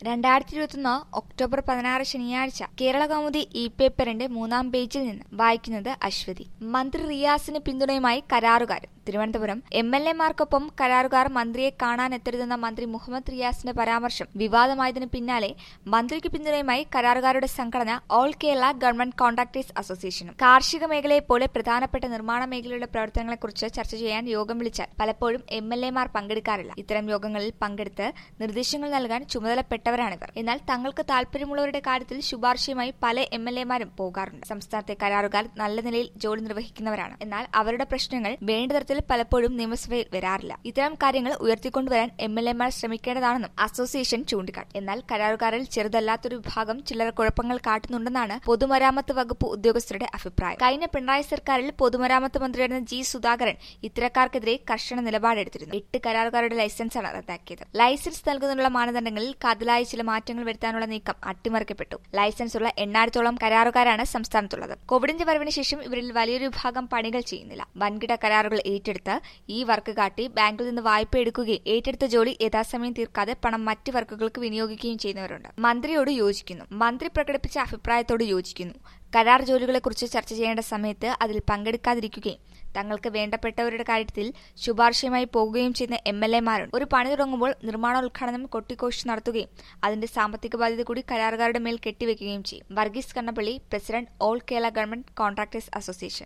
രണ്ടായിരത്തി ഇരുപത്തൊന്ന് ഒക്ടോബർ പതിനാറ് ശനിയാഴ്ച കേരള കൗമുദി ഇ പേപ്പറിന്റെ മൂന്നാം പേജിൽ നിന്ന് വായിക്കുന്നത് അശ്വതി മന്ത്രി റിയാസിന് പിന്തുണയുമായി കരാറുകാരൻ തിരുവനന്തപുരം എം എൽ എമാർക്കൊപ്പം കരാറുകാർ മന്ത്രിയെ കാണാനെത്തരുതെന്ന മന്ത്രി മുഹമ്മദ് റിയാസിന്റെ പരാമർശം വിവാദമായതിനു പിന്നാലെ മന്ത്രിക്ക് പിന്തുണയുമായി കരാറുകാരുടെ സംഘടന ഓൾ കേരള ഗവൺമെന്റ് കോൺട്രാക്ടേഴ്സ് അസോസിയേഷനും കാർഷിക മേഖലയെ പോലെ പ്രധാനപ്പെട്ട നിർമ്മാണ മേഖലയുടെ പ്രവർത്തനങ്ങളെക്കുറിച്ച് ചർച്ച ചെയ്യാൻ യോഗം വിളിച്ചാൽ പലപ്പോഴും എം എൽ എമാർ പങ്കെടുക്കാറില്ല ഇത്തരം യോഗങ്ങളിൽ പങ്കെടുത്ത് നിർദ്ദേശങ്ങൾ നൽകാൻ ചുമതലപ്പെട്ടവരാണിവർ എന്നാൽ തങ്ങൾക്ക് താൽപര്യമുള്ളവരുടെ കാര്യത്തിൽ ശുപാർശയുമായി പല എം എൽ എമാരും പോകാറുണ്ട് സംസ്ഥാനത്തെ കരാറുകാർ നല്ല നിലയിൽ ജോലി നിർവഹിക്കുന്നവരാണ് എന്നാൽ അവരുടെ പ്രശ്നങ്ങൾ വേണ്ട തരത്തിൽ പലപ്പോഴും നിയമസഭയിൽ വരാറില്ല ഇത്തരം കാര്യങ്ങൾ ഉയർത്തിക്കൊണ്ടുവരാൻ എം എൽ എമാർ ശ്രമിക്കേണ്ടതാണെന്നും അസോസിയേഷൻ ചൂണ്ടിക്കാട്ടി എന്നാൽ കരാറുകാരിൽ ചെറുതല്ലാത്തൊരു വിഭാഗം ചിലർ കുഴപ്പങ്ങൾ കാട്ടുന്നുണ്ടെന്നാണ് പൊതുമരാമത്ത് വകുപ്പ് ഉദ്യോഗസ്ഥരുടെ അഭിപ്രായം കഴിഞ്ഞ പിണറായി സർക്കാരിൽ പൊതുമരാമത്ത് മന്ത്രിയായിരുന്ന ജി സുധാകരൻ ഇത്തരക്കാർക്കെതിരെ കർശന നിലപാടെടുത്തിരുന്നു എട്ട് കരാറുകാരുടെ ലൈസൻസാണ് റദ്ദാക്കിയത് ലൈസൻസ് നൽകുന്നതിനുള്ള മാനദണ്ഡങ്ങളിൽ കാതലായ ചില മാറ്റങ്ങൾ വരുത്താനുള്ള നീക്കം അട്ടിമറിക്കപ്പെട്ടു ലൈസൻസ് ഉള്ള എണ്ണായിരത്തോളം കരാറുകാരാണ് സംസ്ഥാനത്തുള്ളത് കോവിഡിന്റെ വരവിന് ശേഷം ഇവരിൽ വലിയൊരു വിഭാഗം പണികൾ ചെയ്യുന്നില്ല വൻകിട കരാറുകൾ ഏറ്റെടുത്ത് ഈ വർക്ക് കാട്ടി ബാങ്കിൽ നിന്ന് വായ്പ എടുക്കുകയും ഏറ്റെടുത്ത ജോലി യഥാസമയം തീർക്കാതെ പണം മറ്റ് വർക്കുകൾക്ക് വിനിയോഗിക്കുകയും ചെയ്യുന്നവരുണ്ട് മന്ത്രിയോട് യോജിക്കുന്നു മന്ത്രി പ്രകടിപ്പിച്ച അഭിപ്രായത്തോട് യോജിക്കുന്നു കരാർ ജോലികളെക്കുറിച്ച് ചർച്ച ചെയ്യേണ്ട സമയത്ത് അതിൽ പങ്കെടുക്കാതിരിക്കുകയും തങ്ങൾക്ക് വേണ്ടപ്പെട്ടവരുടെ കാര്യത്തിൽ ശുപാർശയുമായി പോകുകയും ചെയ്യുന്ന എം എൽ എമാരുണ്ട് ഒരു പണി തുടങ്ങുമ്പോൾ നിർമ്മാണോദ്ഘാടനം കൊട്ടിക്കോശി നടത്തുകയും അതിന്റെ സാമ്പത്തിക ബാധ്യത കൂടി കരാറുകാരുടെ മേൽ കെട്ടിവെക്കുകയും ചെയ്യും Varghese Kannappally president all Kerala government contractors association